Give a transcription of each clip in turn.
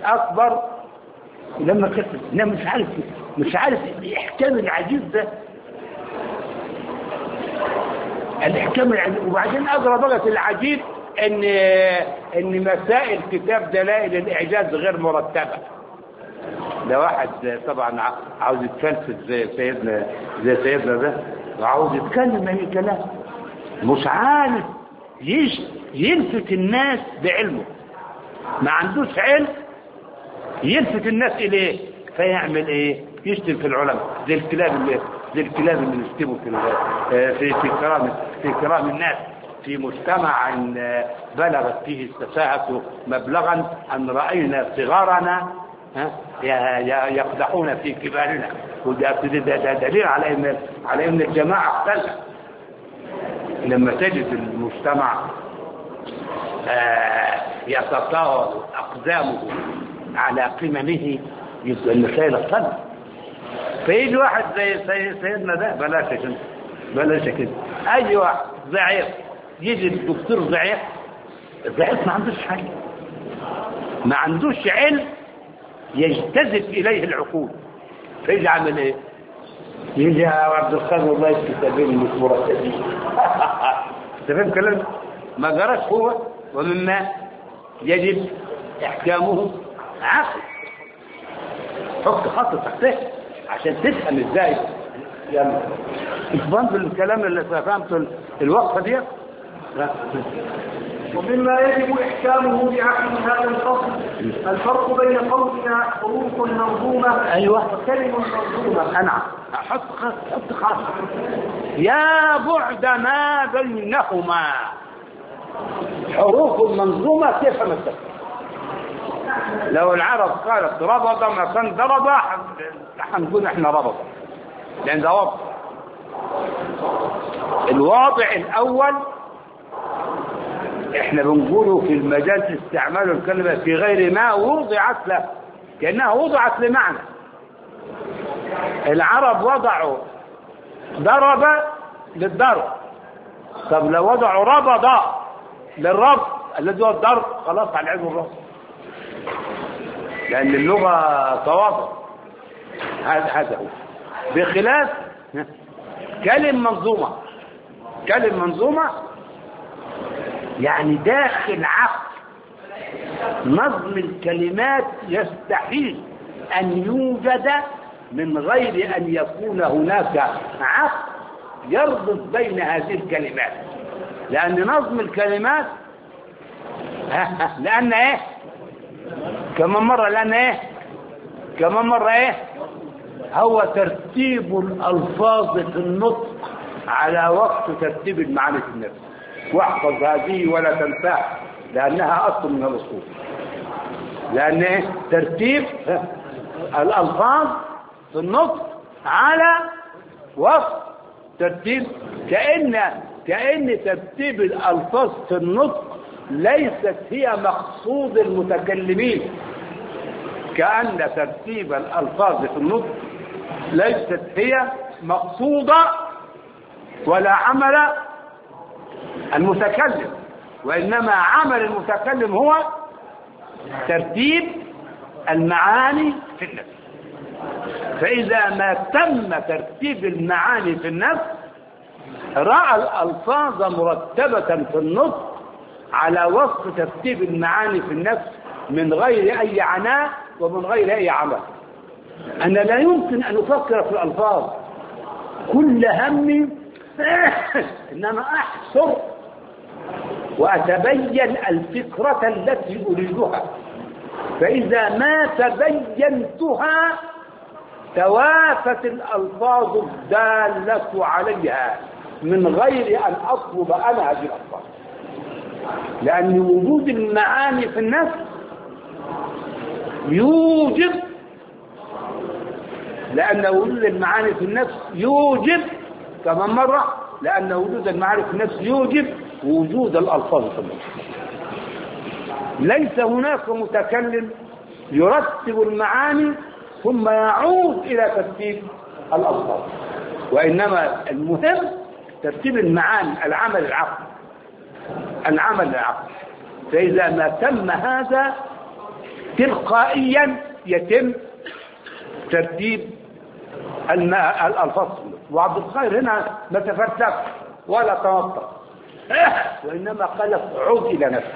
اكبر لما كتب انا مش عارف مش عارف الاحكام العجيب ده الاحكام العجيب وبعدين اقرا بقى العجيب ان ان مسائل كتاب دلائل الاعجاز غير مرتبه ده واحد طبعا ع- عاوز يتفلسف زي سيدنا زي سيدنا ده وعاوز يتكلم اي كلام مش عارف يش يلفت الناس بعلمه ما عندوش علم يلفت الناس اليه فيعمل ايه يشتم في العلماء زي الكلاب اللي زي الكلاب اللي يشتموا في ال- في في كرام في كرام الناس في مجتمع آه، بلغت فيه السفاهة مبلغا أن رأينا صغارنا ها، ي- ي- يقدحون في كبارنا وده ده- ده ده دليل على ان على ان الجماعة اختلفت لما تجد المجتمع آه، يتطاول أقدامه على قممه يبقى المسائل اختلف فيجي واحد زي زي سيدنا ده بلاش كده بلاش كده أي واحد ضعيف يجي الدكتور ضعيف ضعيف ما عندوش حل ما عندوش علم يجتذب إليه العقول فيجي عامل إيه؟ يجي يا عبد القادر الله يكتبين مش مرتبين انت فاهم كلام ما جراش هو ومما يجب احكامه عقل حط خط تحته عشان تفهم ازاي يعني افهم بالكلام اللي فهمته الوقفه دي لا. ومما يجب إحكامه بعقل هذا الفصل الفرق بين قولنا حروف منظومة ايوه وكلم منظومة أنعم حط خط حط خط يا بعد ما بينهما حروف المنظومة كيف مثل لو العرب قالت ربض ما كان ضرب هنقول احنا ربض لأن ده وضع الواضع الأول احنا بنقوله في المجال استعمال الكلمة في غير ما وضعت له كأنها وضعت لمعنى العرب وضعوا ضرب للضرب طب لو وضعوا ربض للربط الذي هو الضرب خلاص على العلم الربط لأن اللغة تواضع هذا هذا هو بخلاف كلم منظومة كلم منظومة يعني داخل عقل نظم الكلمات يستحيل أن يوجد من غير أن يكون هناك عقل يربط بين هذه الكلمات لأن نظم الكلمات لأن إيه كمان مرة لأن إيه كمان مرة إيه هو ترتيب الألفاظ في النطق على وقت ترتيب المعاني في النفس واحفظ هذه ولا تنساها لأنها أصل من الأصول لأن إيه؟ ترتيب الألفاظ في النطق على وقت ترتيب كأن كأن ترتيب الألفاظ في النطق ليست هي مقصود المتكلمين كأن ترتيب الألفاظ في النطق ليست هي مقصودة ولا عمل المتكلم وإنما عمل المتكلم هو ترتيب المعاني في النفس فإذا ما تم ترتيب المعاني في النفس رأى الألفاظ مرتبة في النطق على وفق ترتيب المعاني في النفس من غير أي عناء ومن غير أي عمل أنا لا يمكن أن أفكر في الألفاظ كل همي إنما أحصر وأتبين الفكرة التي أريدها فإذا ما تبينتها توافت الألفاظ الدالة عليها من غير أن أطلب أنا هذه الألفاظ لأن وجود المعاني في النفس يوجب لأن وجود المعاني في النفس يوجب كمان مرة لأن وجود المعاني في النفس يوجب وجود الألفاظ في النفس ليس هناك متكلم يرتب المعاني ثم يعود إلى ترتيب الألفاظ وإنما المهم ترتيب المعاني العمل العقل العمل العقل فإذا ما تم هذا تلقائيا يتم ترتيب الم- الألفاظ وعبد الخير هنا ما تفلسف ولا توقف وإنما قال لك عود إلى نفسك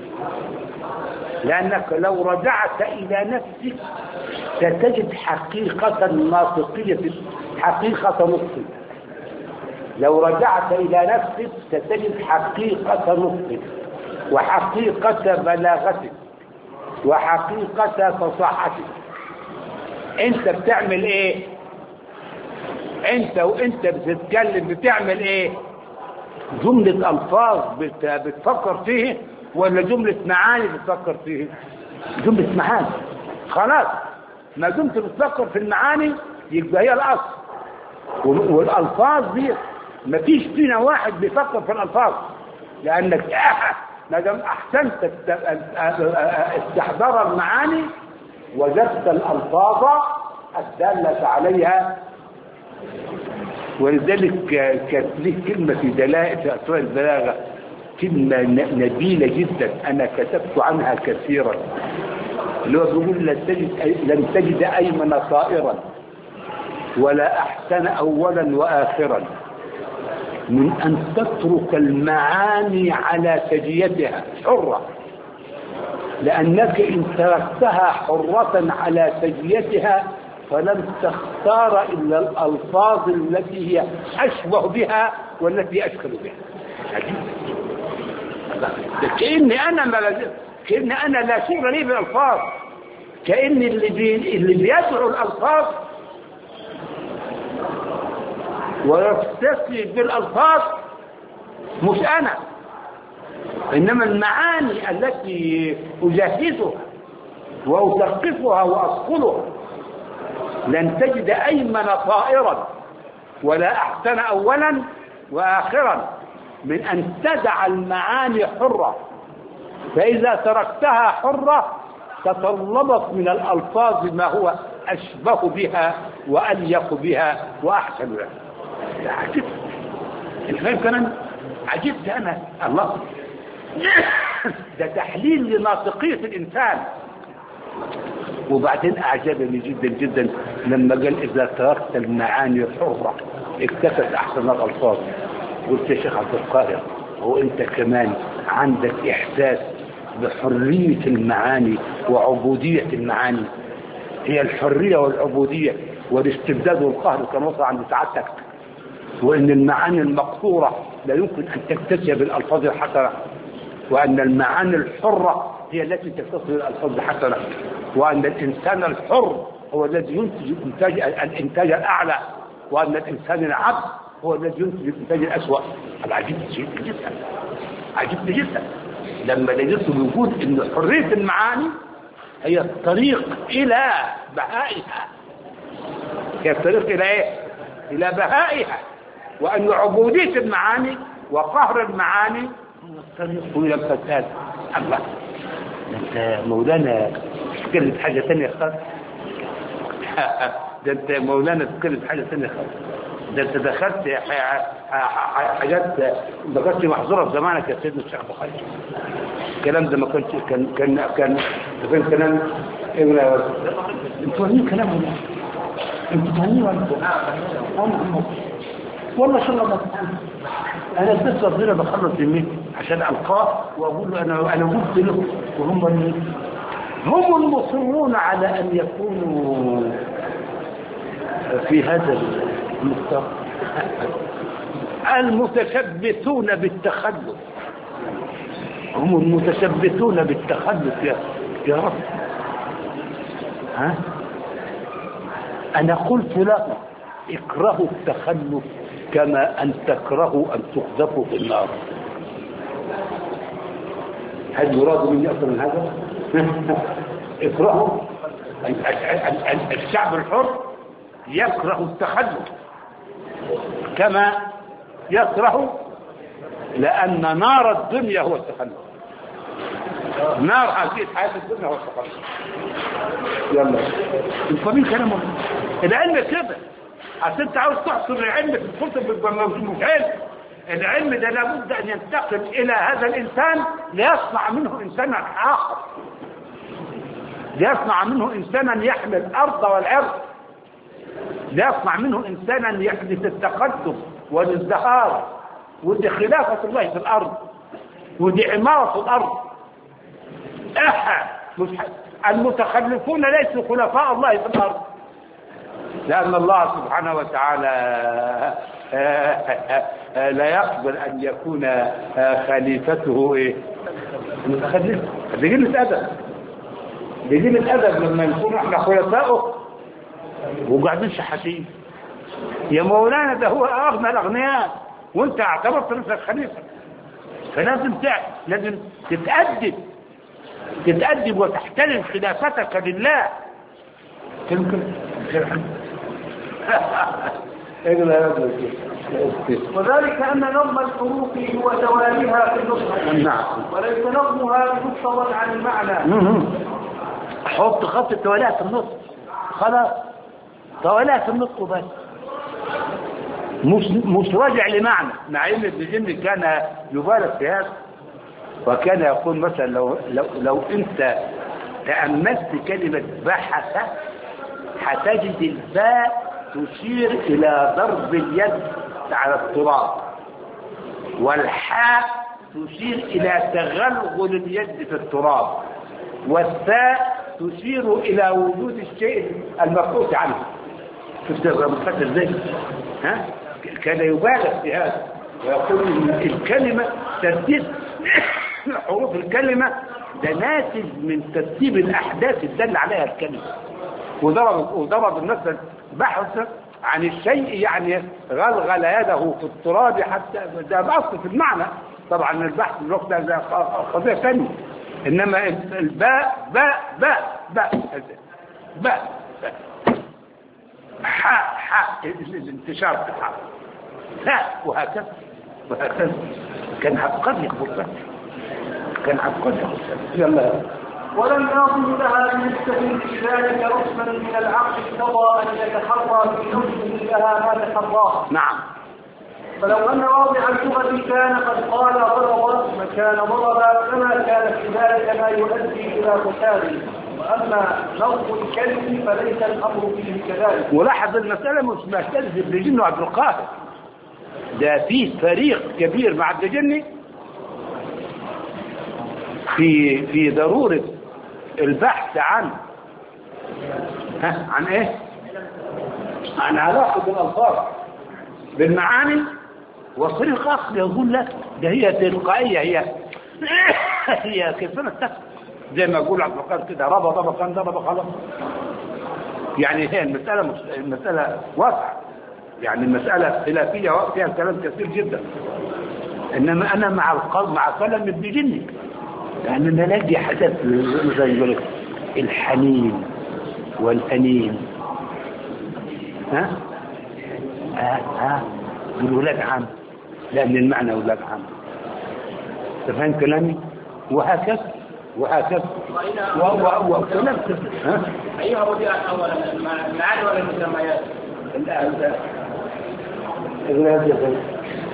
لأنك لو رجعت إلى نفسك ستجد حقيقة ناطقية حقيقة نطق لو رجعت إلى نفسك ستجد حقيقة نطق وحقيقة بلاغتك وحقيقة فصاحتك انت بتعمل ايه انت وانت بتتكلم بتعمل ايه جملة الفاظ بت- بتفكر فيه ولا جملة معاني بتفكر فيه جملة معاني خلاص ما دمت بتفكر في المعاني يبقى هي الاصل وال- والالفاظ دي ما فيش فينا واحد بيفكر في الالفاظ لانك ما دام احسنت الت- استحضار المعاني وجدت الالفاظ الداله عليها ولذلك كانت ليه كلمة في دلائل في أسرار البلاغة كلمة ن- نبيلة جدا أنا كتبت عنها كثيرا اللي هو بيقول لن تجد أي- لن تجد أيمن طائرا ولا أحسن أولا وآخرا من أن تترك المعاني على سجيتها حرة لأنك إن تركتها حرة على سجيتها فلن تختار إلا الألفاظ التي هي أشبه بها والتي أشكل بها عجيب ده كأني أنا ما لازم كأني أنا لا شغل لي بالألفاظ كأن اللي بي... اللي بيدعو الألفاظ ويستسلم بالألفاظ مش أنا إنما المعاني التي أجهزها وأثقفها وأصقلها لن تجد أيمن طائرا ولا أحسن أولا وآخرا من أن تدع المعاني حرة فإذا تركتها حرة تطلبت من الألفاظ ما هو أشبه بها وأليق بها وأحسن بها عجبت انت فاهم كمان عجبت أنا الله ده تحليل لناطقية الإنسان وبعدين أعجبني جدا جدا لما قال إذا تركت المعاني حرة اكتفت أحسن الألفاظ قلت يا شيخ عبد القاهر هو أنت كمان عندك إحساس بحرية المعاني وعبودية المعاني هي الحرية والعبودية والاستبداد والقهر كان وصل عند سعادتك وأن المعاني المقصورة لا يمكن أن تكتسب بالألفاظ الحسنة وأن المعاني الحرة هي التي تتصل الألفاظ الحسنة وأن الإنسان الحر هو الذي ينتج الإنتاج الإنتاج الأعلى وأن الإنسان العبد هو الذي ينتج الإنتاج الأسوأ هذا عجيب جدا عجبت جدا لما لقيت وجود أن حرية المعاني هي الطريق إلى بهائها هي الطريق إلى إيه؟ إلى بهائها وأن عبودية المعاني وقهر المعاني هو الطريق إلى الفساد الله ده انت مولانا تتكلم في حاجة تانية خالص ده انت مولانا تتكلم في حاجة تانية خالص ده انت دخلت ح- ح- حاجات ما كانتش محظورة في زمانك يا سيدنا الشيخ ابو خالد الكلام ده ما كانش كان كان كان كان كلام ابن انتوا فاهمين كلام ولا لا؟ انتوا فاهمين ولا لا؟ والله ان شاء الله ما تفهم. انا بس ربنا بخلص يمين عشان القاه واقول له انا انا قلت له وهم اللي هم المصرون على ان يكونوا في هذا المستوى المتشبثون بالتخلف هم المتشبثون بالتخلف يا يا رب ها انا قلت لكم اكرهوا التخلف كما ان تكرهوا ان تقذفوا في النار هل يراد مني اكثر من هذا اكرهوا ال- ال- ال- الشعب الحر يكره التخلف كما يكره لأن نار الدنيا هو التخلف نار هذه الحياة الدنيا هو التخلف يلا انتوا مين كلامهم العلم كده اصل انت عاوز تحصر العلم في الكتب يبقى مش علم العلم ده لابد ان ينتقل الى هذا الانسان ليصنع منه انسانا اخر ليصنع منه إنسانا يحمل الأرض والعرض ليصنع منه إنسانا يحدث التقدم والازدهار ودي خلافة الله في الأرض ودي عمارة الأرض أحد المتخلفون ليسوا خلفاء الله في الأرض لأن الله سبحانه وتعالى لا يقبل أن يكون خليفته إيه؟ متخلف دي قلة أدب دي قلة أدب لما نكون احنا خلفائه وقاعدين شحاتين يا مولانا ده هو أغنى الأغنياء وانت اعتبرت نفسك خليفة فلازم تع... لازم تتأدب تتأدب وتحترم خلافتك لله تمكن وذلك أن نظم الحروف هو تواليها في النصح نعم وليس نظمها بمفصل عن المعنى حط خط التواليها في النص خلاص تواليها في النص وبس مش مش راجع لمعنى مع ان ابن جن كان يبالغ في هذا وكان يقول مثلا لو لو لو انت تاملت كلمه بحث هتجد الباء تشير الى ضرب اليد على التراب والحاء تشير الى تغلغل اليد في التراب والثاء تشير الى وجود الشيء المبحوث عنه شفت مفكر ازاي ها كان يبالغ في هذا ويقول ان الكلمه ترتيب حروف الكلمه ده ناتج من ترتيب الاحداث الدل عليها الكلمه وضرب وضرب المثل بحث عن الشيء يعني غلغل يده في التراب حتى ده بأصل في المعنى طبعا البحث الوقت ده قضية ثانية إنما الباء باء باء باء باء حاء حاء الانتشار بتاعه لا وهكذا وهكذا كان عبقري ابو بكر كان عبقري ابو بكر يلا ولم يظن لها بنفسه في ذلك رسما من العقل اقتضى ان يتحرى في نفسه لها ما تحراه نعم فلو ان واضع اللغه كان قد قال ضرب مكان ضرب فما كان في ذلك ما يؤدي الى فساد واما لفظ الكلم فليس الامر فيه كذلك ولاحظ المسألة مش محتاج ابن جن وعبد القاهر ده في فريق كبير مع عبد الجني في في ضرورة البحث عن ها عن ايه عن علاقة الألفاظ بالمعاني وفريق آخر يقول لك ده هي تلقائية هي هي كيف تفهم زي ما يقول عبد القادر كده ربى ضرب كان ضرب خلاص يعني هي المسألة مش المسألة واسعة يعني المسألة خلافية فيها كلام كثير جدا إنما أنا مع القلب مع كلام ابن جني لأن نلاقي حدث زي يقول لك الحنين والأنين ها ها ها دول ولاد عم لأن المعنى ولاد عم تفهم كلامي وهكذا وهكذا و و و كلام ها أيها وضع أولا المعاني ولا المسميات؟ الآن الولاد يا بني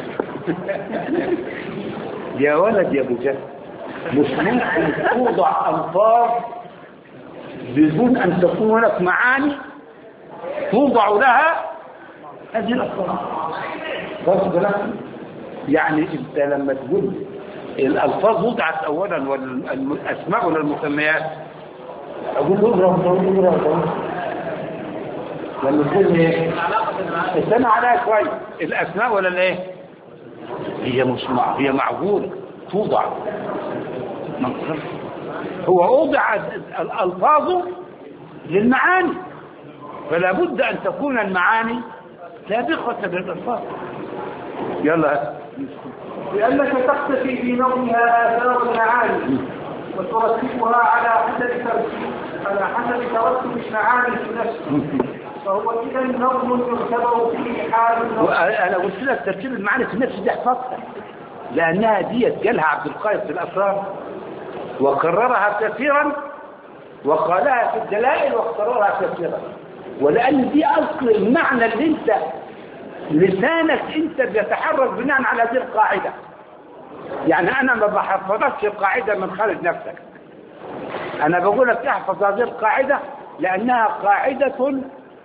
يا ولد يا ابو جهل مش ممكن توضع الفاظ بدون ان تكون هناك معاني توضع لها هذه الالفاظ بس بالك يعني انت لما تقول الالفاظ وضعت اولا والاسماء ولا المسميات اقول له اضرب اضرب اضرب لما تقول ايه استنى عليها شويه الاسماء ولا الايه هي مش مع... هي معقوله توضع منصر هو وضع الالفاظ للمعاني فلا بد ان تكون المعاني سابقه للالفاظ يلا لأنك تقتفي في نظمها آثار المعاني وترتبها على حسب ترتيب على حسب ترتب المعاني في نفسه فهو إذا نظم يعتبر فيه حال النظم وانا قلت لك ترتيب المعاني في نفس دي احفظها لانها ديت جالها عبد القادر في الاسرار وكررها كثيرا وقالها في الدلائل واختررها كثيرا ولان دي اصل المعنى اللي انت لسانك انت بيتحرك بناء على هذه القاعده يعني انا ما بحفظكش القاعده من خارج نفسك انا بقول لك احفظ هذه القاعدة لانها قاعدة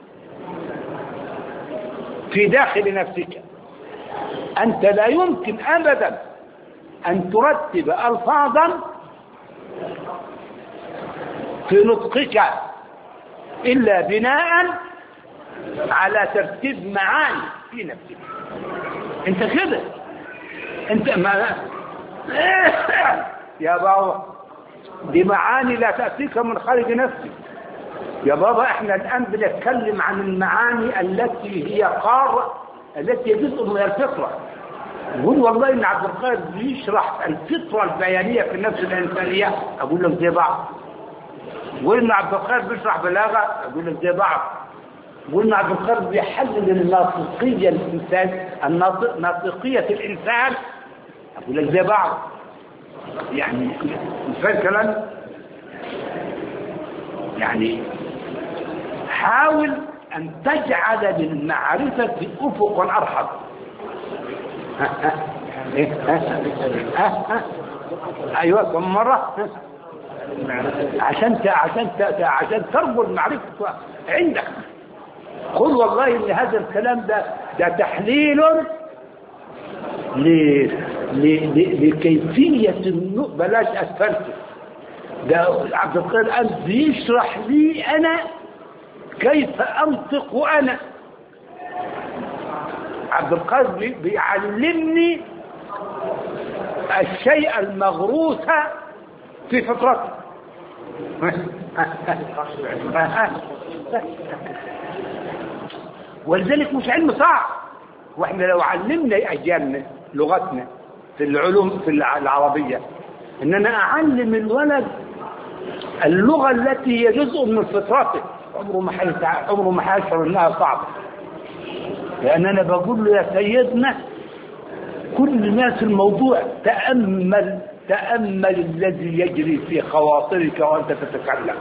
في داخل نفسك انت لا يمكن ابدا ان ترتب الفاظا في نطقك الا بناء على ترتيب معاني في نفسك انت كده انت ما يا بابا دي معاني لا تأتيك من خارج نفسك يا بابا احنا الآن بنتكلم عن المعاني التي هي قارة التي هي جزء من الفطرة يقول والله ان عبد القادر بيشرح الفطرة البيانية في النفس الإنسانية أقول لك زي بعض يقول ان عبد القادر بيشرح بلاغة أقول لك زي بعض يقول ان عبد القادر بيحلل الناطقية الإنسان الناطق ناطقية الإنسان أقول لك زي بعض يعني مش فاهم كلام يعني حاول أن تجعل للمعرفة أفقا أرحب ها ها إيه ها ها ها أيوة كم مرة ها؟ عشان ت... عشان ت... عشان تربو المعرفة عندك قل والله ان هذا الكلام ده ده تحليل ل... ل... ل... لكيفية النو... بلاش أسفلت ده عبد القادر الآن بيشرح لي أنا كيف أنطق أنا عبد القادر بي... بيعلمني الشيء المغروس في فطرتي ولذلك مش علم صعب واحنا لو علمنا اجيالنا لغتنا في العلوم في العربية اننا اعلم الولد اللغة التي هي جزء من فطرته عمره ما حيتع... عمره ما حيشعر انها صعبة لان انا بقول له يا سيدنا كل ما في الموضوع تأمل تأمل الذي يجري في خواطرك وانت تتكلم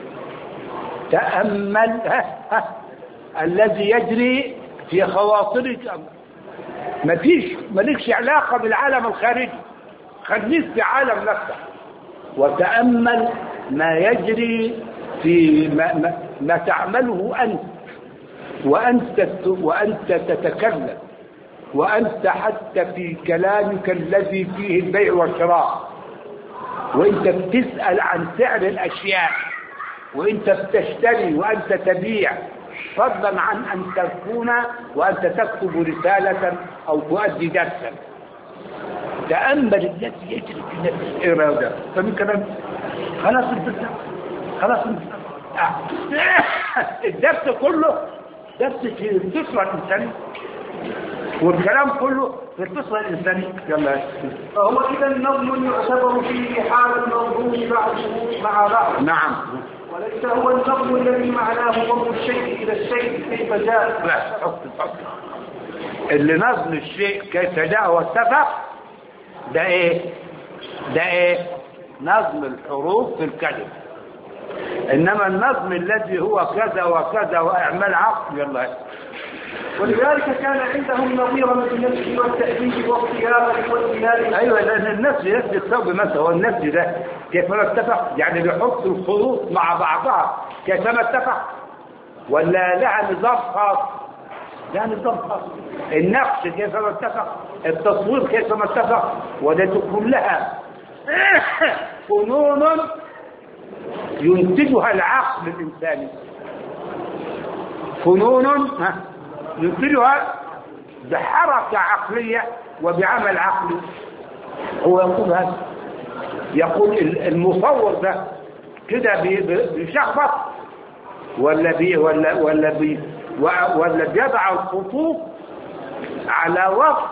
تأمل ها ها الذي يجري في خواطرك ما فيش مالكش علاقة بالعالم الخارجي خليك في عالم نفسك وتأمل ما يجري في ما, ما, ما تعمله أنت وأنت وأنت تتكلم وأنت حتى في كلامك الذي فيه البيع والشراء وأنت بتسأل عن سعر الأشياء وأنت بتشتري وأنت تبيع فضلا عن أن تكون وأنت تكتب رسالة أو تؤدي درسا تأمل الذي يجري في نفس الإرادة فمن كلام خلاص الدرس خلاص آه. الدرس كله درس في الفطرة الإنسانية والكلام كله في الفطرة الإنسانية يلا فهو إذا نظم يعتبر فيه حال الموضوع بعضه مع بعض نعم وليس هو النظم الذي معناه ضم الشيء إلى الشيء كيف جاء لا حط حط اللي نظم الشيء كيف جاء واتفق ده ايه ده ايه نظم الحروف في الكلمة انما النظم الذي هو كذا وكذا واعمال عقل يلا ولذلك كان عندهم نظيرا في النسج والتأديب والصياغة والبناء ايوه لان النسج نسج الثوب مثلا هو النسج ده كيف ما اتفق يعني بيحط الخطوط مع بعضها كيف ما اتفق ولا لها نظام خاص لها نظام خاص النقش كيف ما اتفق التصوير كيف ما اتفق وده كلها فنون ينتجها العقل الإنساني فنون ها، ينتجها بحركة عقلية وبعمل عقلي هو يقول هذا يقول المصور ده كده بي- بي- بيشخبط ولا بي ولا ولا بي و- ولا بيضع الخطوط على وصف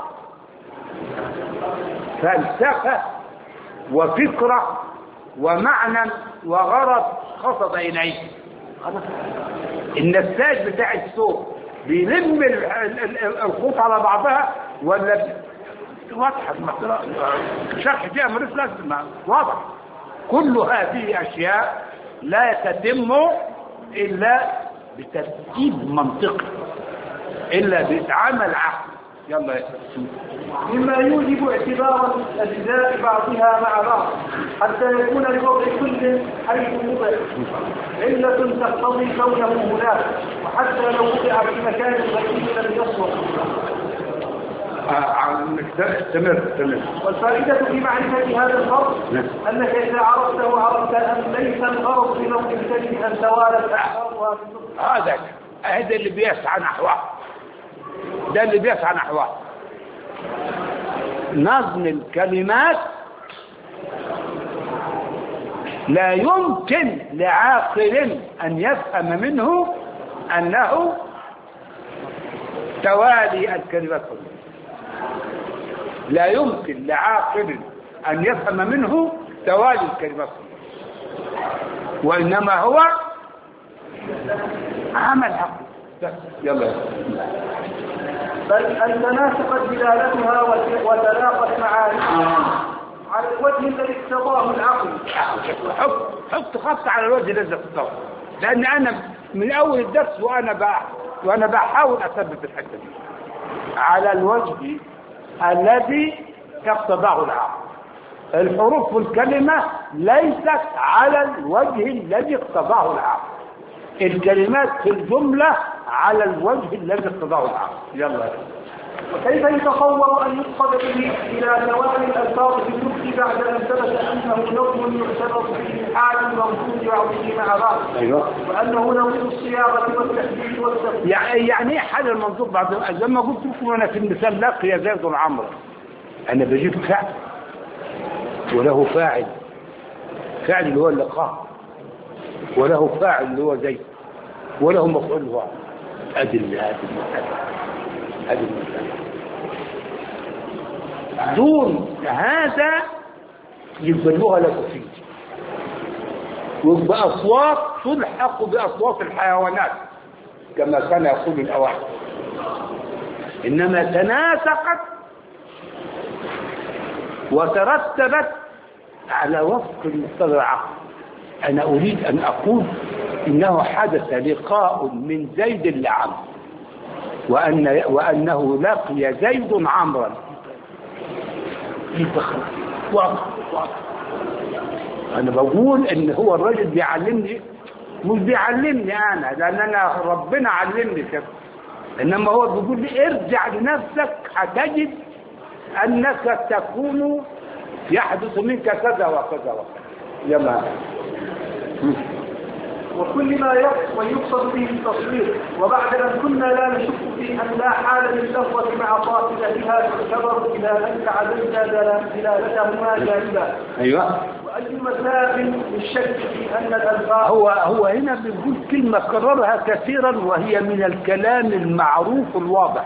فلسفة وفكرة ومعنى وغرض قصد إليه خلاص. النساج بتاع الصوت بيلم ال- ال- ال- الخطوط على بعضها ولا ب- واضحة المسألة شرح فيها ملوش لازمة واضح كل هذه أشياء لا تتم إلا بترتيب منطقي إلا بعمل عقل يلا مما يوجب اعتبار أجزاء بعضها مع بعض حتى يكون لوضع كل حيث وضع علة تقتضي كونه هناك وحتى لو وضع في مكان غريب لم يصلح استمر استمر والفائدة في معرفة هذا الفرق نعم. أنك إذا عرفته عرفت أن ليس الغرض بنوع الكلمة أن توالت أحكامها في النطق هذا هذا اللي بيسعى نحوه ده اللي بيسعى نحوه نظم الكلمات لا يمكن لعاقل أن يفهم منه أنه توالي الكلمات كلها لا يمكن لعاقل أن يفهم منه توالي الكلمات كلها وإنما هو عمل عقل بس يلا بل أن تناسقت دلالتها وت- وتلاقت معانيها على الوجه الذي اقتضاه العقل حط حط خط على الوجه الذي اختاره لان انا من اول الدرس وانا بقى وانا بحاول اثبت الحته دي على الوجه الذي اقتضاه العقل الحروف والكلمة ليست على الوجه الذي اقتضاه العقل الكلمات في الجملة على الوجه الذي اقتضاه العقل يلا وكيف يتصور أن يقصد به إلى توالي الألفاظ في النطق بعد أن ثبت أنه نظم يعتبر به حال موجود بعضه مع بعض ايوه وأنه نوع الصياغة والتحديد والتفصيل يعني يعني ايه حل المنطوق بعد زي ما قلت لكم انا في المثال لقي زيد عمرو انا بجيب فعل وله فاعل فاعل اللي هو اللقاء وله فاعل اللي هو زيد وله مفعول هو ادي ال- ادي المثال ادي المثال دون هذا يبقى اللغه لا تفيد ويبقى اصوات تلحق باصوات الحيوانات كما كان يقول الاوائل انما تناسقت وترتبت على وفق مقتضى العقل انا اريد ان اقول انه حدث لقاء من زيد لعمرو وان وانه لقي زيد عمرا يبقى خلاص. واضح واضح انا بقول ان هو الراجل بيعلمني مش بيعلمني انا لان انا ربنا علمني كده انما هو بيقول لي ارجع لنفسك هتجد انك تكون يحدث منك كذا وكذا وكذا يلا وكل ما يقصد ويقصد به التصوير وبعد أن كنا لا نشك في أن لا حال لللفظة مع قاصدتها تعتبر إذا أنت عدلنا دلالتهما جانبا ايوه وأي مسائل للشك في أن الألفاظ هو هو هنا بيقول كلمة كررها كثيرا وهي من الكلام المعروف الواضح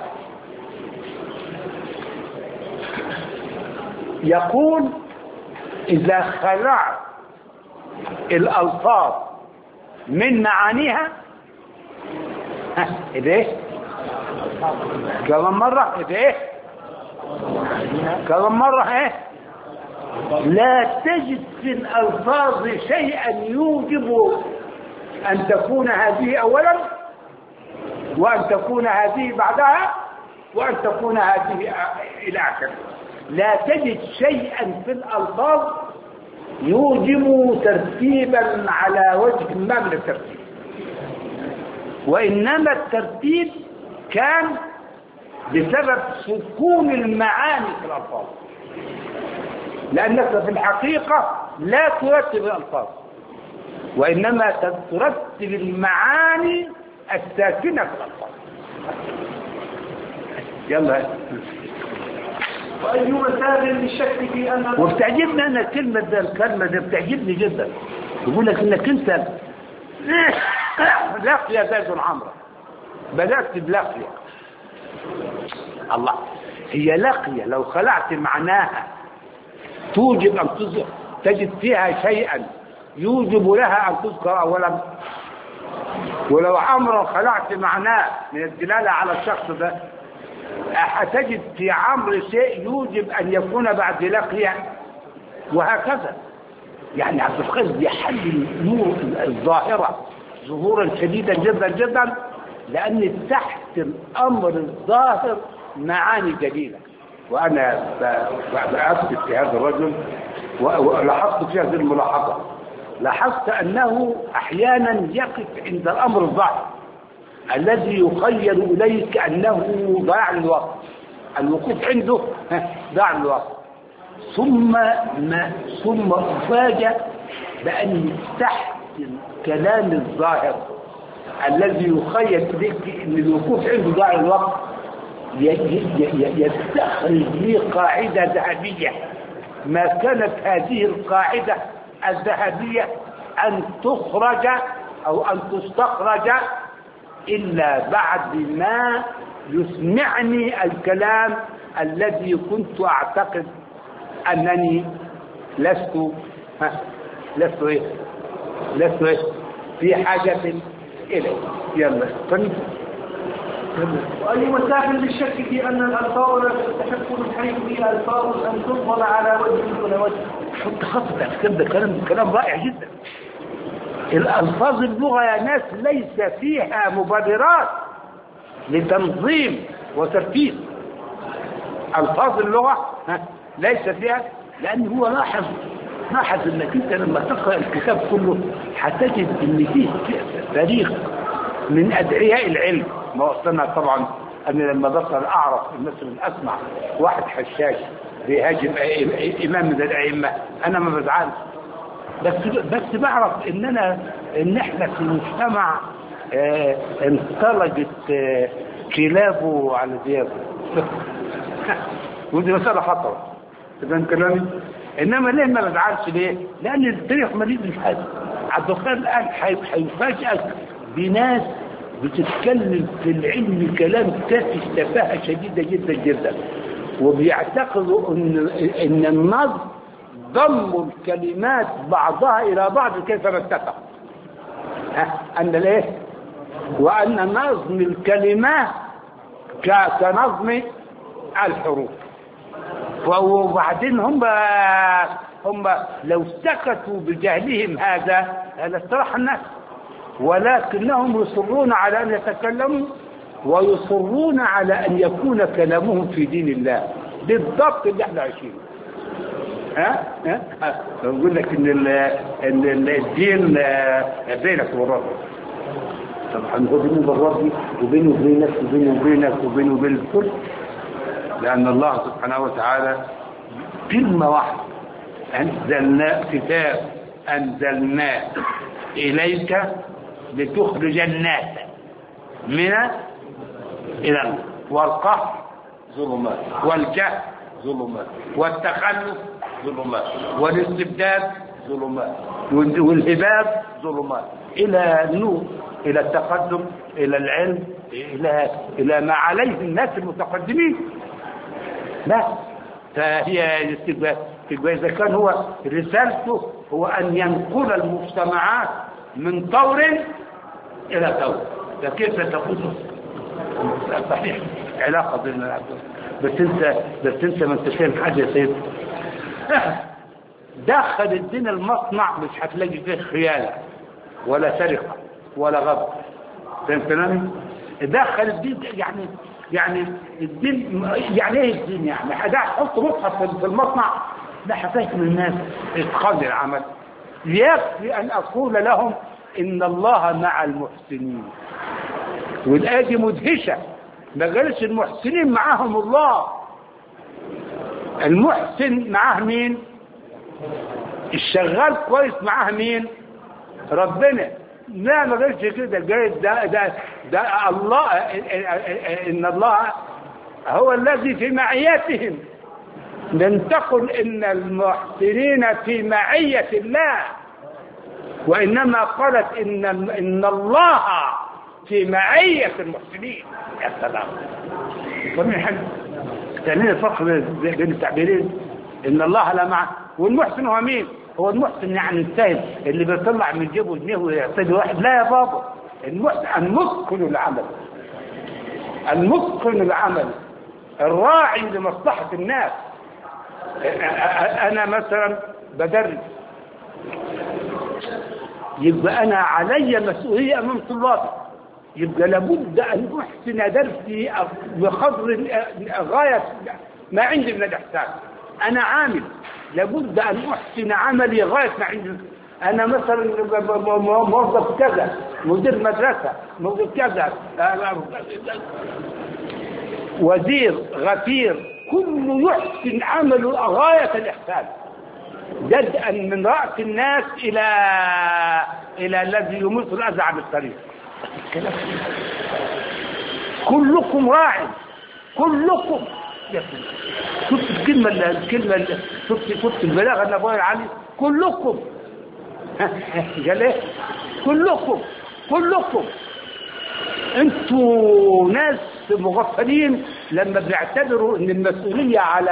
يقول إذا خلعت الألفاظ من معانيها ها إيه كمان مرة إيه كمان مرة إيه لا تجد في الألفاظ شيئا يوجب أن تكون هذه أولا وأن تكون هذه بعدها وأن تكون هذه إلى آخره لا تجد شيئا في الألفاظ يوجب ترتيبا على وجه ما من الترتيب وإنما الترتيب كان بسبب سكون المعاني في الألفاظ لأنك في الحقيقة لا ترتب الألفاظ وإنما ترتب المعاني الساكنة في الألفاظ يلا وأي مسائل للشك في أن وبتعجبني أنا الكلمة ده الكلمة ده بتعجبني جدا يقول لك إنك أنت لاقية زيد عمرو بدأت بلاقية الله هي لاقية لو خلعت معناها توجب أن تذكر تجد فيها شيئا يوجب لها أن تذكر أولا ولو عمرا خلعت معناه من الدلالة على الشخص ده هتجد في عمرو شيء يوجب أن يكون بعد لقيا وهكذا يعني عبد القادر بيحلل الأمور الظاهرة ظهورا شديدا جدا جدا لأن تحت الأمر الظاهر معاني جديدة وأنا ب- بأثبت في هذا الرجل و- ولاحظت في هذه الملاحظة لاحظت أنه أحيانا يقف عند الأمر الضعف الذي يخيل إليك أنه ضاع الوقت الوقوف عنده ها، ضاع الوقت ثم ما ثم أفاجأ بأن تحت الكلام الظاهر الذي يخيل إليك أن الوقوف عنده ضاع الوقت ي- ي- ي- يستخرج لي قاعدة ذهبية ما كانت هذه القاعدة الذهبية أن تخرج أو أن تستخرج إلا بعد ما يسمعني الكلام الذي كنت أعتقد أنني لست ها لست إيه لست إيه في حاجة إليه يلا طيب يلا. وأي مساف للشك في أن الألفاظ لا تستحق من حيث هي ألفاظ أن تنظر على وجه دون وجه حط خط الكلام ده كلام كلام رائع جدا الألفاظ اللغة يا ناس ليس فيها مبررات لتنظيم وترتيب ألفاظ اللغة ها، ليس فيها لأن هو لاحظ لاحظ انك انت لما تقرأ الكتاب كله هتجد ان فيه تاريخ من أدعياء العلم ما وصلنا طبعا أنا لما بقرأ أعرف مثلا أسمع واحد حشاش بيهاجم أي- إمام من الأئمة أنا ما بزعلش بس بس بعرف ان انا ان احنا في مجتمع آه، انطلقت آه، كلابه على ديابه ودي مسألة خطر إذا كلامي إنما ليه ما بزعلش ليه؟ لأن التاريخ مليء بالحاجة عبد الخير الآن حي- هيفاجئك بناس بتتكلم في العلم كلام تافه تفاهة شديدة جدا جدا وبيعتقدوا ان ان النظم ضم الكلمات بعضها الى بعض كيف ما اتفق ها ان الايه وان نظم الكلمات ك- كنظم الحروف وبعدين هم هم لو سكتوا بجهلهم هذا لاستراح الناس ولكنهم يصرون على ان يتكلموا ويصرون على ان يكون كلامهم في دين الله بالضبط اللي احنا عايشينه ها ها ها. بقول لك ان ال- ان ال- الدين آه، بينك وبين ربك طبعا هو بيني وبين ربي وبيني وبينك وبيني وبينك وبيني وبين الكل لأن الله سبحانه وتعالى كلمة واحدة أنزلنا كتاب أنزلناه إليك لتخرج الناس من إلى النار. والقهر ظلمات والجهل ظلمات والتخلف ظلمات والاستبداد ظلمات وال- والهباب ظلمات إلى النور إلى التقدم إلى العلم إلى إلى ما عليه الناس المتقدمين لا فهي الاستجابة الاستجابة إذا كان هو رسالته هو أن ينقل المجتمعات من طور إلى طور فكيف تكون صحيح علاقة بين العبد بس انت بس انت ما انت فاهم حاجة يا سيد دخل الدين المصنع مش هتلاقي فيه خيانة ولا سرقة ولا غضب فاهم كلامي؟ دخل الدين يعني يعني الدين يعني ايه الدين يعني ده حط مصحف في- في المصنع لا هتفهم الناس اتقان العمل يكفي ان اقول لهم ان الله مع المحسنين والآية دي مدهشة ما قالش المحسنين معاهم الله المحسن معاه مين الشغال كويس معاه مين ربنا لا ما قالش كده جاي ده ده ده الله ان الله هو الذي في معيتهم لن تقل ان المحسنين في معية الله وانما قالت ان ان الله في معية المحسنين يا سلام ومن حد ثانيا الفرق بين التعبيرين ان الله لا مع والمحسن هو مين هو المحسن يعني السائل اللي بيطلع من جيبه جنيه ويعطيه واحد لا يا بابا المحسن المتقن العمل المتقن العمل الراعي لمصلحة الناس انا مثلا بدرس يبقى انا علي مسؤولية امام طلابي يبقى لابد أن أحسن درسي بقدر غاية ما عندي من الإحسان أنا عامل لابد أن أحسن عملي غاية ما عندي أنا مثلا موظف كذا مدير مدرسة مدير كذا وزير غفير كله يحسن عمله غاية الإحسان بدءا من رأس الناس إلى إلى الذي يمس الأذى عن الطريق كلكم راع كلكم شفت الكلمة الكلمة شفت شفت البلاغة اللي أبويا علي كلكم قال ايه كلكم كلكم انتوا ناس مغفلين لما بيعتبروا ان المسؤولية على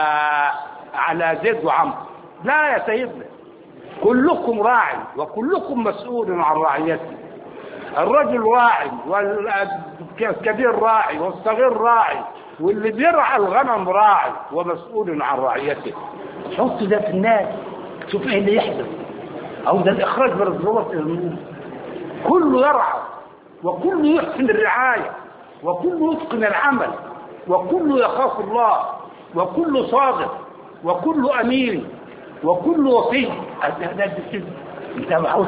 على زيد وعمرو لا يا سيدنا كلكم راع وكلكم مسؤول عن رعيته الرجل راعي والكبير راعي والصغير راعي واللي بيرعى الغنم راعي ومسؤول عن رعيته حط ده في الناس شوف ايه اللي يحدث او ده الاخراج من الظروف كله يرعى وكله يحسن الرعايه وكله يتقن العمل وكله يخاف الله وكله صادق وكله امين وكله وفي انت عاوز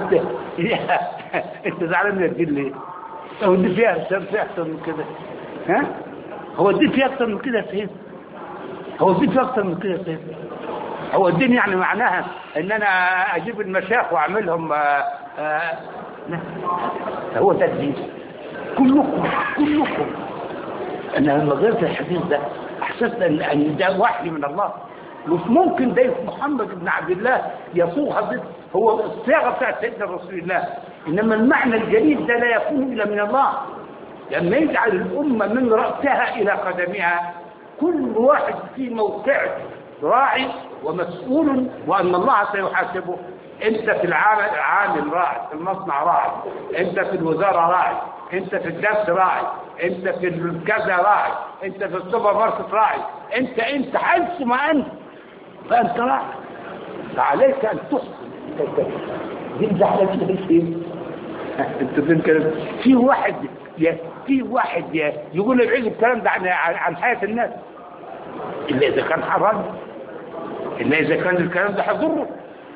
انت زعلان من الدين ليه؟ هو الدين فيها فيها اكتر من كده ها؟ هو الدين فيها اكتر من كده يا سيد هو الدين فيها اكتر من كده يا سيد هو الدين يعني معناها ان انا اجيب المشايخ واعملهم آآ آآ لا هو ده الدين كلكم كلكم انا لما غيرت الحديث ده احسست ان ان ده وحي من الله مش ممكن ده محمد بن عبد الله يصوغ هذا هو الصياغه بتاعت سيدنا رسول الله انما المعنى الجليل ده لا يكون الا من الله لما يجعل الامه من راسها الى قدمها كل واحد في موقعه راعي ومسؤول وان الله سيحاسبه انت في العامل عامل راعي في المصنع راعي انت في الوزاره راعي انت في الدرس راعي انت في الكذا راعي انت في السوبر ماركت راعي انت انت حيث ما انت فانت راعي فعليك ان تحسن دي زعلان كده ايه انت فين كلام في واحد يا في واحد يا يقول لي بعيد الكلام ده عن عن حياه الناس الا اذا كان حرام الا اذا كان الكلام ده هيضره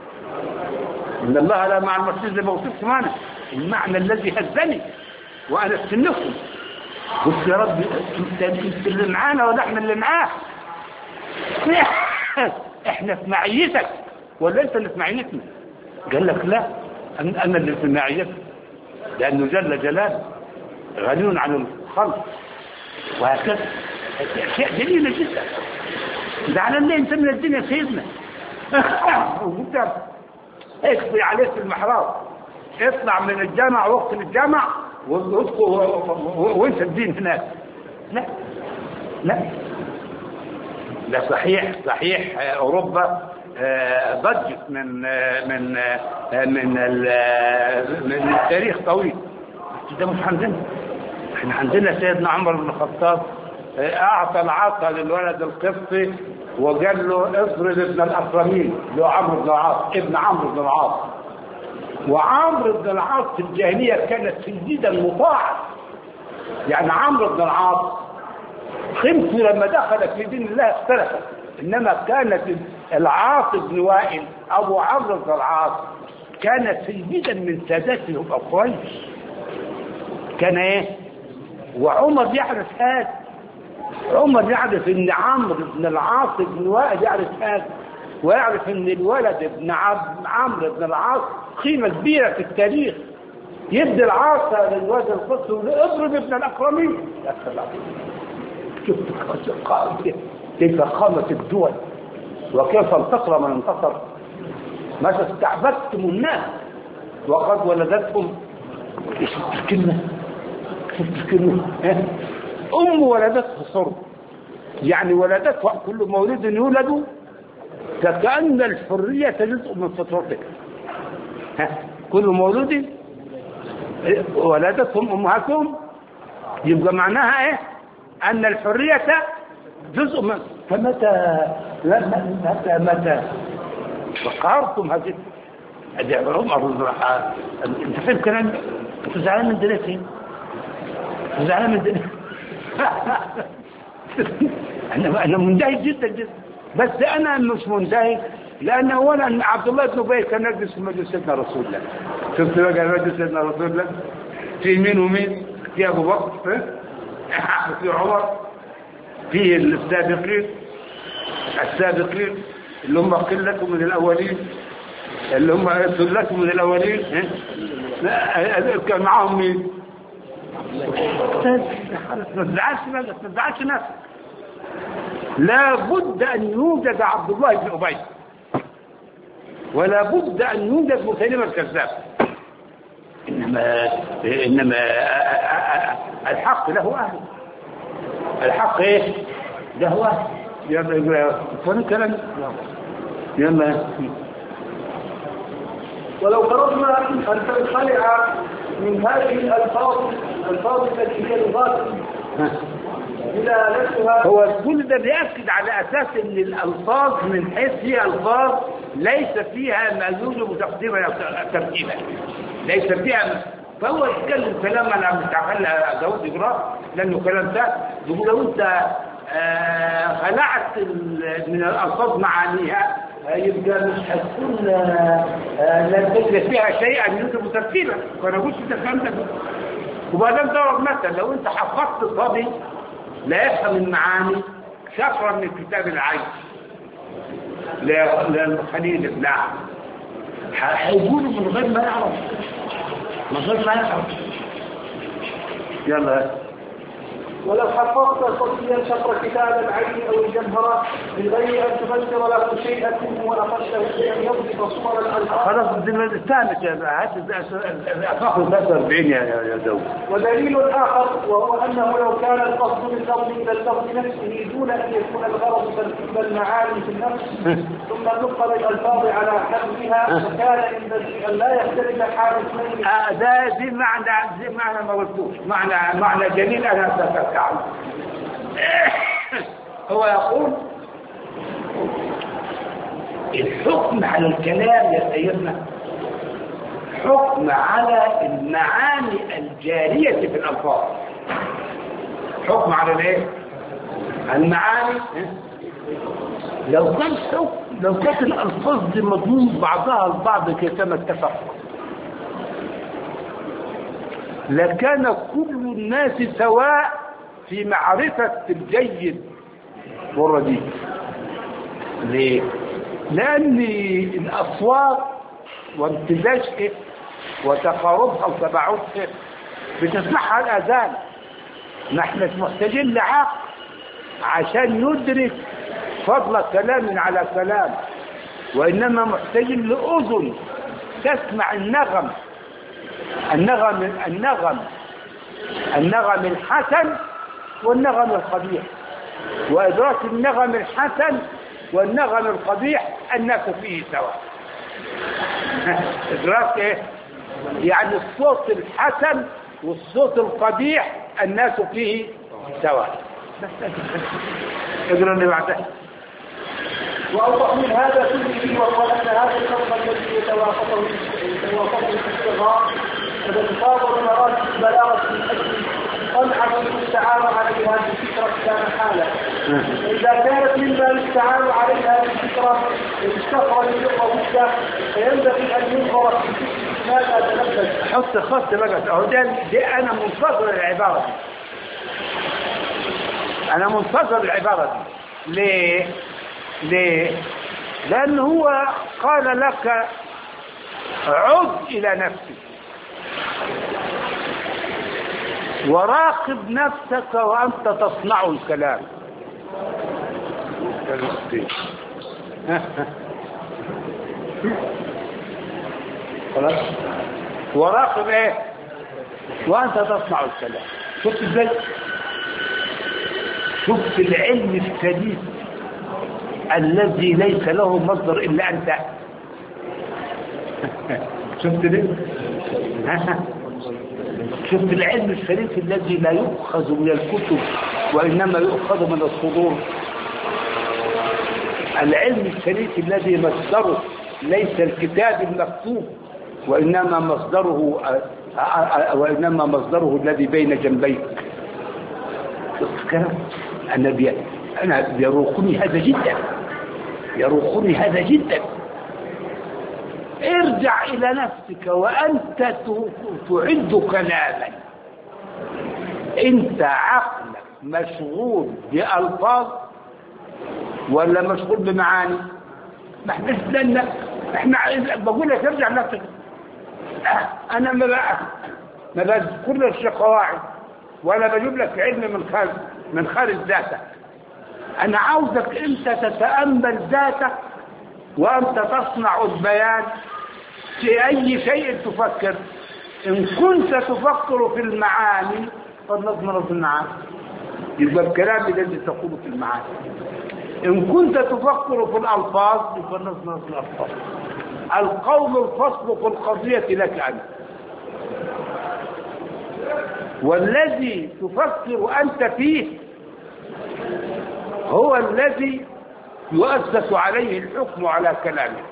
ان الله لا مع المرسل زي ما وصفت معنا المعنى الذي هزني وانا استنكم قلت يا رب انت انت اللي معانا ولا احنا اللي معاه احنا في معيتك ولا انت اللي في معيتنا قال لك لا انا اللي في معيتك لانه جل جلاله غني عن الخلق وهكذا اشياء جميله جدا زعلان ليه انت من الدنيا سيدنا وقلت اكفي عليك في المحراب اطلع من الجامع وقت الجامع وانت الدين هناك لا لا لا صحيح صحيح اوروبا ضجت من من من من التاريخ طويل ده مش عندنا احنا عندنا سيدنا عمر بن الخطاب اعطى العطا للولد القبطي وقال له اضرب ابن الاكرمين اللي هو عمرو بن العاص ابن عمرو بن العاص وعمرو بن العاص في الجاهليه كانت شديدا مطاعه يعني عمرو بن العاص قيمته لما دخل في دين الله اختلفت انما كانت العاص بن وائل ابو عمرو بن العاص كان سيدا من سادته قريش كان ايه وعمر يعرف هذا عمر يعرف ان عمرو بن العاص بن وائل يعرف هذا ويعرف ان الولد ابن عمرو بن العاص قيمه كبيره في التاريخ يدي العاصة للواد القدس اضرب ابن الاكرمين يا سلام شفت كيف قامت الدول وكيف انتصر من انتصر ماذا استعبدتم الناس وقد ولدتهم شفت الكلمة شفت الكلمة أم ولدته صرب يعني ولدته كل مولود يولد كأن الحرية جزء من فطرتك كل مولود ولدتهم أمهاتهم يبقى معناها إيه أن الحرية جزء من فمتى متى متى فقهرتم هذه هذه عمر انت فاهم كلام انت زعلان من دلوقتي زعلان من ده انا انا مندهش جدا جدا بس انا مش مندهش لان اولا عبد الله بن ابي كان يجلس في مجلس سيدنا رسول الله شفت بقى مجلس سيدنا رسول الله في مين ومين في ابو بكر ها؟ في عمر في السابقين السابقين اللي هم قلة من الأولين اللي هم ثلة من الأولين ها؟ كان معاهم مين؟ ما تزعلش نفسك ما تزعلش نفسك لا بد أن يوجد عبد الله بن أبي ولا بد أن يوجد مسيلمة الكذاب إنما إنما الحق له أهل الحق إيه؟ له أهل يلا يلا فن كلام يلا ولو فرضنا أن تنخلع من هذه الألفاظ الألفاظ التي هي لغات دلالتها هو كل ده بيأكد على أساس أن الألفاظ من حيث هي ألفاظ ليس فيها ما يوجب تقديما ترتيبا ليس فيها فهو يتكلم كلام انا مش هخلي داود يقرا لانه كلام ده يقول لو انت آه، خلعت ال- من الالفاظ معانيها آه، يبقى مش هتكون آه، آه، لا تجد فيها شيئا يوجب ترتيبا فانا قلت انت الكلام ده وبعدين ضرب مثلا لو انت حفظت صبي لا يفهم المعاني شفرة من الكتاب العين للخليل بن أحمد ح- هيقولوا من غير ما يعرف من غير ما يعرف يلا ولو حفظت صبيا شطر كتاب العين او الجمهره من غير ان تفسر له شيئا منه ونقشته بان يضبط صور الالفاظ خلاص دي الثالث يا هات اخر 43 يا يا يا داود ودليل آخر وهو أنه لو كان القصد باللفظ إلى اللفظ نفسه دون أن يكون الغرض ترتيب المعاني في النفس ثم نقل الألفاظ على حدها فكان ينبغي أن لا يختلف حال اثنين آه، ده دي معنى دي معنى ما قلتوش معنى معنى جميل انا سأتذكر عنه هو يقول الحكم على الكلام يا سيدنا حكم على المعاني الجارية في الألفاظ حكم على الايه المعاني لو كان حكم لو كانت الألفاظ دي مضمون بعضها البعض كما اتفق لكان كل الناس سواء في معرفة الجيد والرديء ليه؟ لأن الأصوات وامتزاجها وتقاربها وتباعدها بتسمعها الأذان ما احنا مش محتاجين لعقل عشان يدرك فضل كلام على كلام وإنما محتاجين لأذن تسمع النغم النغم النغم النغم الحسن والنغم القبيح وإدراك النغم الحسن والنغم القبيح الناس فيه سواء إدراك إيه؟ يعني الصوت الحسن والصوت القبيح الناس فيه سواء بس اقرا اللي بعدها وأوضح من هذا كله وهو أن هذا اللفظ الذي يتوافقه يتوافقه الاستغراق قد تفاضل مراتب البلاغة من أجل قنعة يستعان عليها بالفكرة كان حالا إذا كانت مما يستعان عليها بالفكرة استخرج اللغة وحده فينبغي أن ينظر في فكرة ماذا تنفذ حط خط بقى اهو ده دي انا منتظر العباره دي انا منتظر العباره دي ليه ليه لان هو قال لك عد الى نفسك وراقب نفسك وانت تصنع الكلام خلاص وراقب ايه وانت تصنع الكلام شفت ازاي شفت العلم الشديد الذي ليس له مصدر الا انت شفت ده شفت العلم الشريف الذي لا يؤخذ من الكتب وانما يؤخذ من الصدور العلم الشريف الذي مصدره ليس الكتاب المكتوب وإنما مصدره وإنما مصدره الذي بين جنبيك الكلام أنا بي... أنا يروقني هذا جدا يروقني هذا جدا ارجع إلى نفسك وأنت ت- تعد كلاما أنت عقلك مشغول بألفاظ ولا مشغول بمعاني ما احنا استنى احنا بقول لك ارجع لنفسك اه، انا ما بقى ما بذكرش قواعد ولا بجيب لك علم من خارج من خارج ذاتك انا عاوزك انت تتامل ذاتك وانت تصنع البيان في اي شيء تفكر ان كنت تفكر في المعاني فلنظمر في المعاني يبقى الكلام الذي تقوله في المعاني إن كنت تفكر في الألفاظ فلنظمر في الألفاظ القول الفصل في القضية لك أنت والذي تفكر أنت فيه هو الذي يؤسس عليه الحكم على كلامه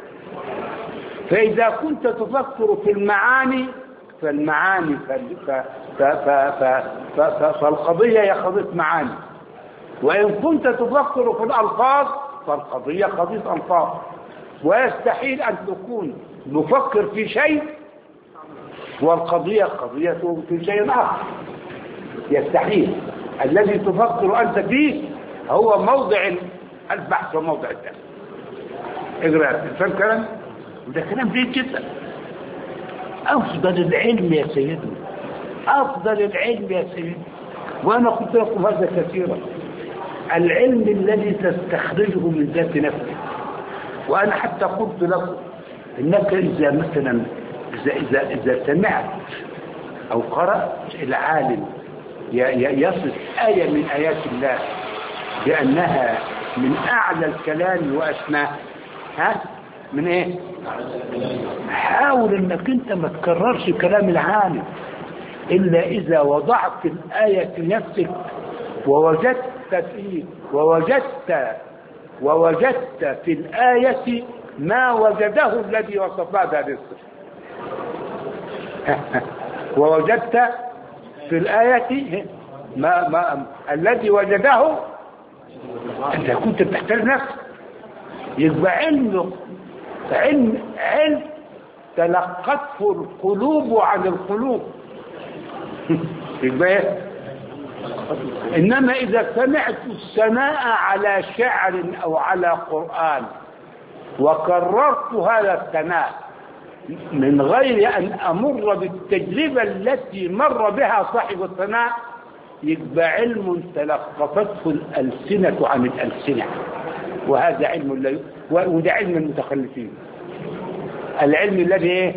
فإذا كنت تفكر في المعاني فالمعاني فال- ف- ف- ف- ف- ف- ف- فالقضية هي قضية معاني وإن كنت تفكر في الألفاظ فالقضية قضية ألفاظ ويستحيل أن تكون مفكر في شيء والقضية قضية في شيء آخر يستحيل الذي تفكر أنت فيه هو موضع البحث وموضع الدرس اقرأ فهم كلام وده كلام جيد جدا أفضل العلم يا سيدنا أفضل العلم يا سيدنا وأنا قلت لكم هذا كثيرا العلم الذي تستخرجه من ذات نفسك وأنا حتى قلت لكم إنك إذا مثلا إذا, إذا, إذا سمعت أو قرأت العالم ي- ي- يصف آية من آيات الله بأنها من أعلى الكلام وأسماه ها من إيه حاول إنك أنت ما تكررش كلام العالم إلا إذا وضعت الآية في نفسك ووجدت فيه ووجدت ووجدت في الآية ما وجده الذي وصفها بهذه الصفة ووجدت في الآية ما ما الذي وجده أنت كنت بتحترم نفسك يبقى علم علم علم تلقته القلوب عن القلوب يبقى إيه؟ إنما إذا سمعت الثناء على شعر أو على قرآن وكررت هذا الثناء من غير أن أمر بالتجربة التي مر بها صاحب الثناء يبقى علم تلقفته الألسنة عن الألسنة وهذا علم لا ي- وده علم المتخلفين العلم الذي إيه؟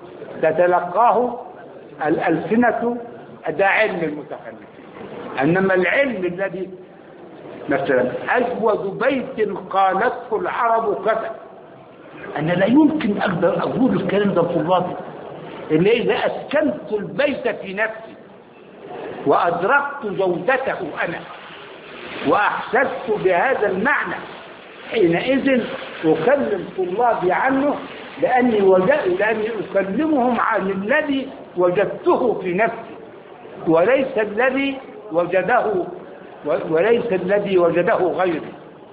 تتلقاه الألسنة ده علم المتخلفين إنما العلم الذي مثلا أجود بيت قالته العرب كذا أنا لا يمكن أقدر أقول الكلام ده لطلابي إلا إذا أسكنت البيت في نفسي وأدركت جودته أنا وأحسست بهذا المعنى حينئذ أكلم طلابي عنه لأني وجدت لأني أكلمهم عن الذي وجدته في نفسي وليس الذي وجده وليس الذي وجده غيري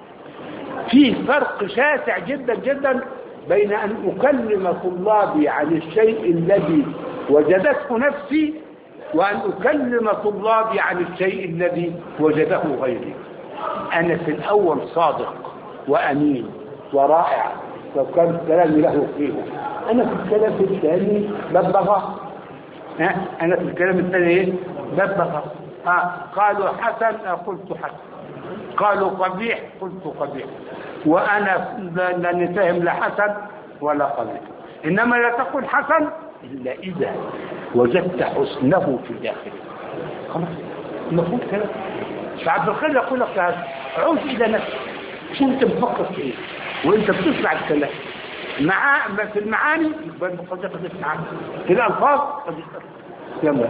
في فرق شاسع جدا جدا بين أن أكلم طلابي عن الشيء الذي وجدته نفسي وأن أكلم طلابي عن الشيء الذي وجده غيري أنا في الأول صادق وأمين ورائع وكان كلامي له قيمة أنا في الكلام الثاني ببغى ها أنا في الكلام الثاني إيه ببغى ها قالوا حسن قلت حسن قالوا قبيح قلت قبيح وأنا لا لا نفهم لا حسن ولا قبيح إنما لا تقول حسن إلا إذا وجدت حسنه في داخلك خلاص المفروض كده فعبد الخير يقول لك هذا عود إلى نفسك شو أنت بتفكر في إيه وأنت بتسمع الكلام مع في المعاني يبقى قد قد معاني في الألفاظ قد يلا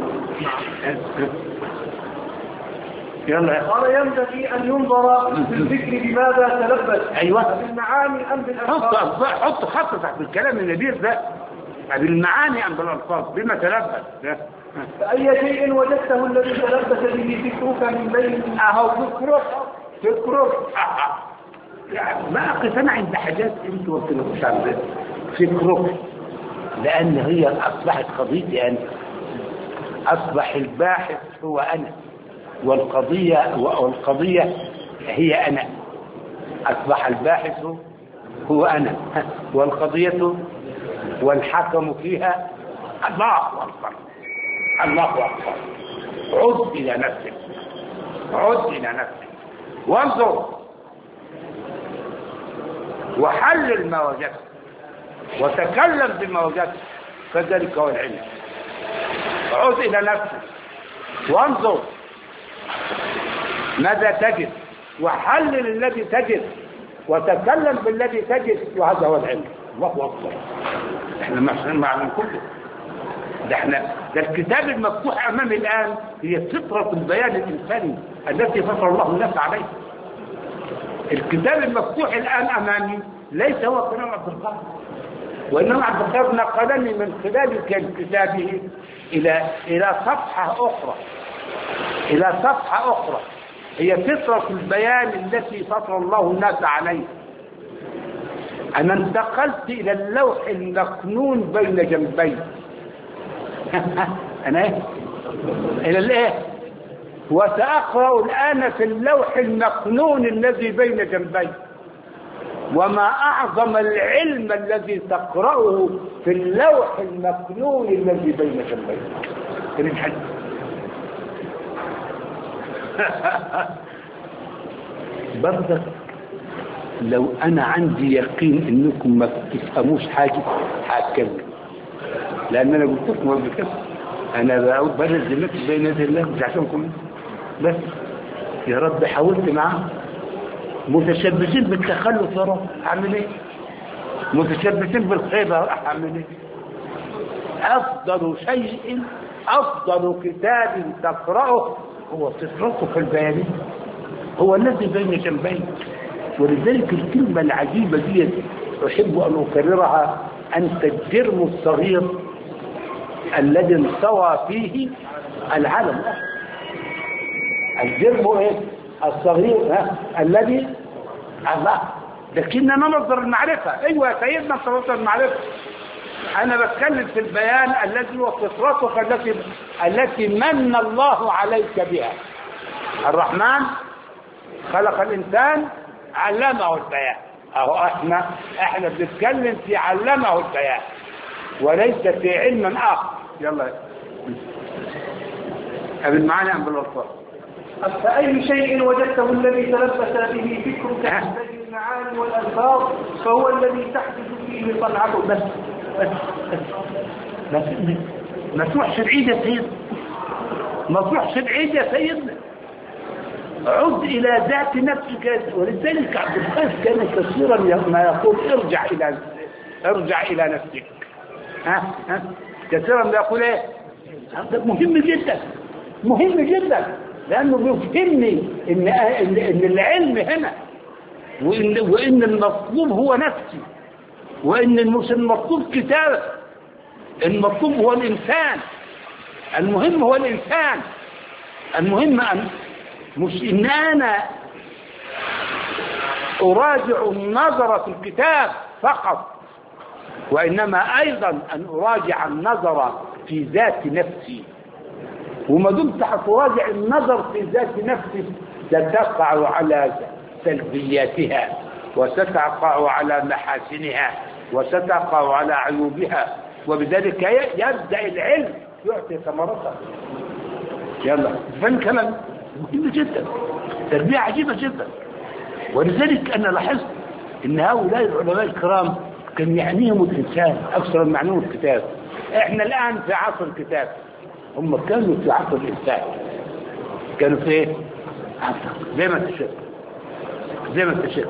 يلا يا قال ينبغي أن ينظر في الذكر بماذا تلبس أيوة. بالمعاني أم بالألفاظ حط حط خط تحت الكلام النبيل ده بالمعاني ام بالالفاظ بما تلبس ده فأي شيء وجدته الذي تلبس به فكرك من بين اهو فكرك فكرك أه. يعني ما اقف انا عند حاجات انت ما بتقولوش عن فكرك لان هي اصبحت قضيتي انا اصبح الباحث هو انا والقضيه والقضيه هي انا اصبح الباحث هو انا والقضيه والحكم فيها الله اكبر الله اكبر عد الى نفسك عد الى نفسك وانظر وحلل ما وجدت وتكلم بما وجدت كذلك هو العلم عد الى نفسك وانظر ماذا تجد وحلل الذي تجد وتكلم بالذي تجد وهذا هو العلم الله اكبر احنا ما معنا كله ده احنا ده الكتاب المفتوح امامي الان هي فطره البيان الانساني التي فطر الله الناس عليه الكتاب المفتوح الان امامي ليس هو كلام عبد القادر وانما عبد القادر نقلني من خلال كتابه الى الى صفحه اخرى الى صفحه اخرى هي فطره البيان التي فطر الله الناس عليه انا انتقلت الى اللوح المكنون بين جنبي انا ايه الى الايه وساقرا الان في اللوح المكنون الذي بين جنبي وما اعظم العلم الذي تقراه في اللوح المكنون الذي بين جنبي الحج برضك لو انا عندي يقين انكم ما تفهموش حاجه هتكلم لان انا قلت لكم قبل كده انا بقول بنزل نفسي بين يدي الله مش عشانكم بس يا رب حاولت معاهم متشبثين بالتخلف يا رب اعمل ايه متشبثين بالخيبه اعمل ايه افضل شيء افضل كتاب تقراه هو فطرته في البيانات هو الذي بين جنبيك ولذلك الكلمة العجيبة دي أحب أن أكررها أنت الجرم الصغير الذي انطوى فيه العالم الجرم ايه الصغير ها الذي الله لكننا ننظر المعرفة ايوه يا سيدنا انت ننظر المعرفة انا بتكلم في البيان الذي هو فطرتك التي التي من الله عليك بها الرحمن خلق الانسان علمه البيان اهو احنا احنا بنتكلم في علمه البيان وليس في علم اخر يلا قبل معانا ام بالوصف فأي شيء وجدته الذي تلبس به فكرك من بين المعاني والألفاظ فهو الذي تحدث فيه صنعته بس بس بس ما تروحش بعيد يا سيدنا ما تروحش بعيد يا سيدنا عد إلى ذات نفسك ولذلك عبد القادر كان كثيرا ما يقول ارجع إلى ارجع إلى نفسك ها ها كثيرا ما يقول ايه هذا مهم جدا مهم جدا لأنه بيفهمني إن إن, إن العلم هنا وإن وإن المطلوب هو نفسي وإن مش المطلوب كتابة المطلوب هو الإنسان المهم هو الإنسان المهم أن مش ان انا اراجع النظر في الكتاب فقط وانما ايضا ان اراجع النظر في ذات نفسي وما دمت هتراجع النظر في ذات نفسي ستقع على سلبياتها وستقع على محاسنها وستقع على عيوبها وبذلك يبدا العلم يعطي ثمرته يلا فين كلام مهم جدا تربية عجيبة جدا ولذلك أنا لاحظت أن هؤلاء العلماء الكرام كان يعنيهم الإنسان أكثر من معنيهم الكتاب إحنا الآن في عصر الكتاب هم كانوا في عصر الإنسان كانوا في إيه؟ عصر زي ما تشك زي ما تشك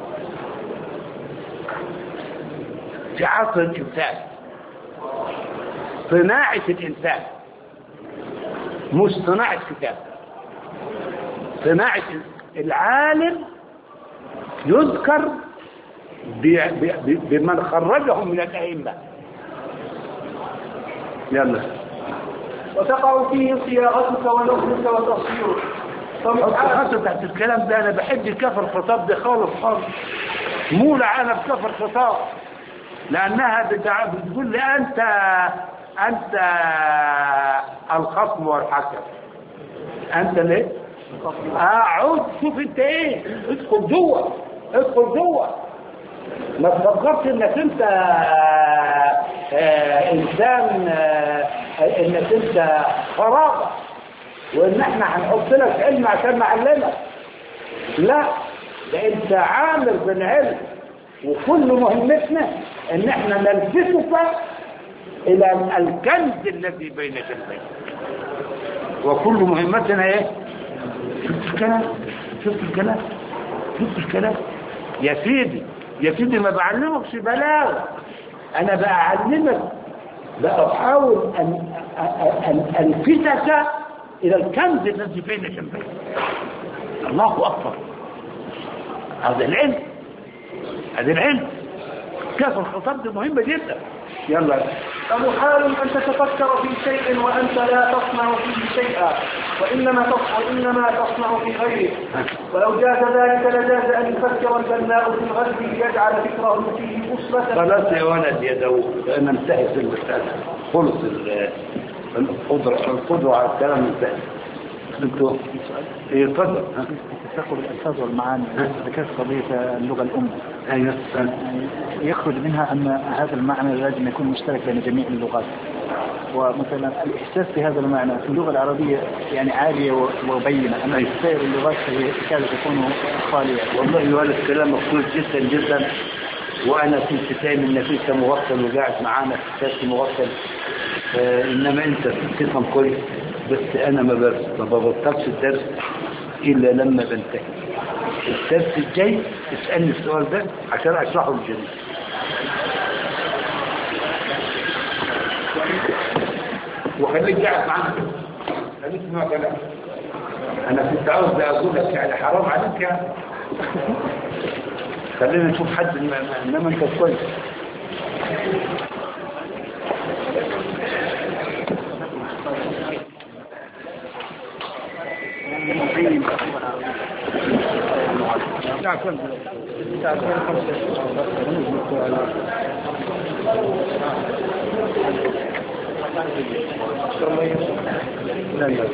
في عصر الإنسان صناعة الإنسان مش صناعة كتاب صناعة العالم يذكر بمن خرجهم من الأئمة يلا وتقع فيه صياغتك ونظمك وتصويرك حط فمحال حط تحت الكلام ده انا بحب كفر الخطاب ده خالص خالص مو لعنة بكفر الخطاب لانها بتع- بتقول لي انت انت الخصم والحكم انت ليه اقعد شوف انت ايه ادخل جوه ادخل جوه ما تفكرش انك انت آه، انسان آه، انك انت فراغ وان احنا هنحط لك علم عشان نعلمك لا ده انت عامل بالعلم وكل مهمتنا ان احنا نلفتك الى الكنز الذي بين جنبيك وكل مهمتنا ايه شفت الكلام شفت الكلام شفت الكلام يا سيدي يا سيدي ما بعلمكش بلاغه انا بعلمك بحاول ان ان الفتك الى الكنز الذي بين جنبيك الله اكبر هذا العلم هذا العلم كيف الخطاب دي مهمه جدا يلا فمحال أن تتفكر في شيء وأنت لا تصنع فيه شيئا وإنما تصنع, وإنما تصنع في غيره ولو جاز ذلك لجاز أن يفكر البناء في الغد ليجعل فكره فيه أسوة خلاص يا ولد يا داوود انا انتهت المسألة خلص ال- القدرة القدرة على الكلام انتهت انتوا ايه اتفضل ها؟ تاخذ الالفاظ والمعاني ذكرت قضيه اللغه الام ايوه يخرج منها ان هذا المعنى لازم يكون مشترك بين جميع اللغات ومثلا الاحساس بهذا المعنى في اللغه العربيه يعني عاليه و- وبينه اما في سائر اللغات فهي تكاد تكون خاليه والله يا ولد كلامك كويس جدا جدا وانا كنت فاهم انك انت مغفل وقاعد معانا في الدرس مغفل آه انما انت بتفهم كويس بس انا ما برس ما ببطلش الدرس الا لما بنتهي الدرس الجاي اسالني السؤال ده عشان اشرحه للجميع وخليك قاعد معانا خليك تسمع كلام انا كنت عاوز اقول لك يعني حرام عليك يعني خلينا نشوف حد ما- ما- انما انت كويس لا لا